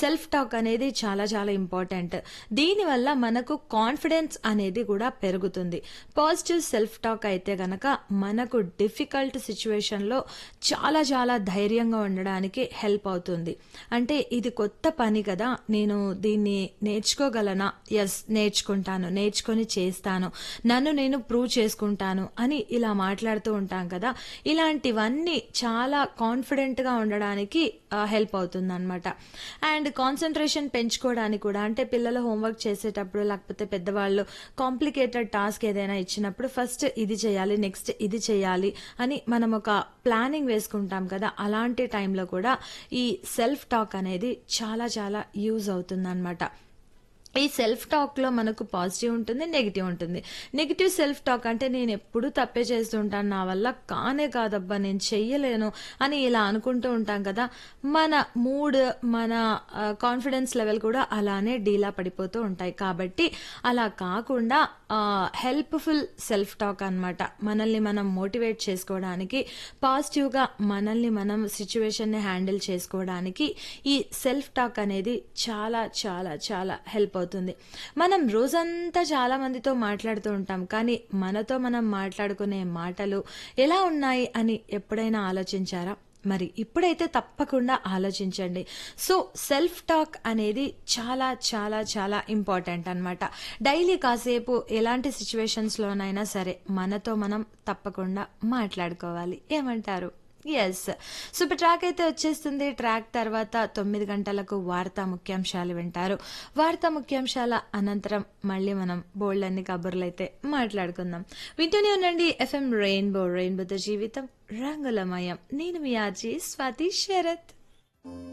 self talk అనేది చాలా చాలా ఇంపార్టెంట్ దీనివల్ల మనకు కాన్ఫిడెన్స్ అనేది కూడా పెరుగుతుంది పాజిటివ్ సెల్ఫ్ టాక్ అయితే గనక మనకు డిఫికల్ట్ సిచ్యువేషన్లో చాలా చాలా ధైర్యంగా ఉండడానికి హెల్ప్ అవుతుంది అంటే ఇది కొత్త పని కదా నేను దీన్ని నేర్చుకోగలనా ఎస్ నేర్చుకుంటాను నేర్చుకొని చేస్తాను నన్ను నేను ప్రూవ్ చేసుకుంటాను అని ఇలా మాట్లాడుతూ ఉంటాం కదా ఇలాంటివన్నీ చాలా కాన్ఫిడెంట్గా ఉండడానికి హెల్ప్ అవుతుంది అనమాట అండ్ కాన్సన్ట్రేషన్ పెంచుకోవడానికి కూడా అంటే పిల్లలు హోంవర్క్ చేసేటప్పుడు లేకపోతే పెద్దవాళ్ళు కాంప్లికేటెడ్ టాస్క్ ఏదైనా ఇచ్చినప్పుడు ఫస్ట్ ఇది చేయాలి నెక్స్ట్ ఇది చేయాలి అని మనం ఒక ప్లానింగ్ వేసుకుంటాం కదా అలాంటి టైంలో కూడా ఈ సెల్ఫ్ టాక్ అనేది చాలా చాలా యూజ్ అవుతుంది అనమాట ఈ సెల్ఫ్ టాక్లో మనకు పాజిటివ్ ఉంటుంది నెగిటివ్ ఉంటుంది నెగిటివ్ సెల్ఫ్ టాక్ అంటే నేను ఎప్పుడు తప్పే చేస్తుంటాను నా వల్ల కానే కాదబ్బా నేను చెయ్యలేను అని ఇలా అనుకుంటూ ఉంటాం కదా మన మూడ్ మన కాన్ఫిడెన్స్ లెవెల్ కూడా అలానే డీలా పడిపోతూ ఉంటాయి కాబట్టి అలా కాకుండా హెల్ప్ఫుల్ సెల్ఫ్ టాక్ అనమాట మనల్ని మనం మోటివేట్ చేసుకోవడానికి పాజిటివ్గా మనల్ని మనం సిచ్యువేషన్ని హ్యాండిల్ చేసుకోవడానికి ఈ సెల్ఫ్ టాక్ అనేది చాలా చాలా చాలా హెల్ప్ అవుతుంది మనం రోజంతా చాలా మందితో మాట్లాడుతూ ఉంటాం కానీ మనతో మనం మాట్లాడుకునే మాటలు ఎలా ఉన్నాయి అని ఎప్పుడైనా ఆలోచించారా మరి ఇప్పుడైతే తప్పకుండా ఆలోచించండి సో సెల్ఫ్ టాక్ అనేది చాలా చాలా చాలా ఇంపార్టెంట్ అనమాట డైలీ కాసేపు ఎలాంటి సిచ్యువేషన్స్లోనైనా సరే మనతో మనం తప్పకుండా మాట్లాడుకోవాలి ఏమంటారు ఎస్ సూపర్ ట్రాక్ అయితే వచ్చేస్తుంది ట్రాక్ తర్వాత తొమ్మిది గంటలకు వార్తా ముఖ్యాంశాలు వింటారు వార్తా ముఖ్యాంశాల అనంతరం మళ్ళీ మనం బోల్డ్ అన్ని కబుర్లు అయితే మాట్లాడుకుందాం వింటూనే ఉండండి ఎఫ్ఎం రెయిన్బో రెయిన్బోతో జీవితం రంగులమయం నేను మీ ఆర్జీ స్వాతి శరత్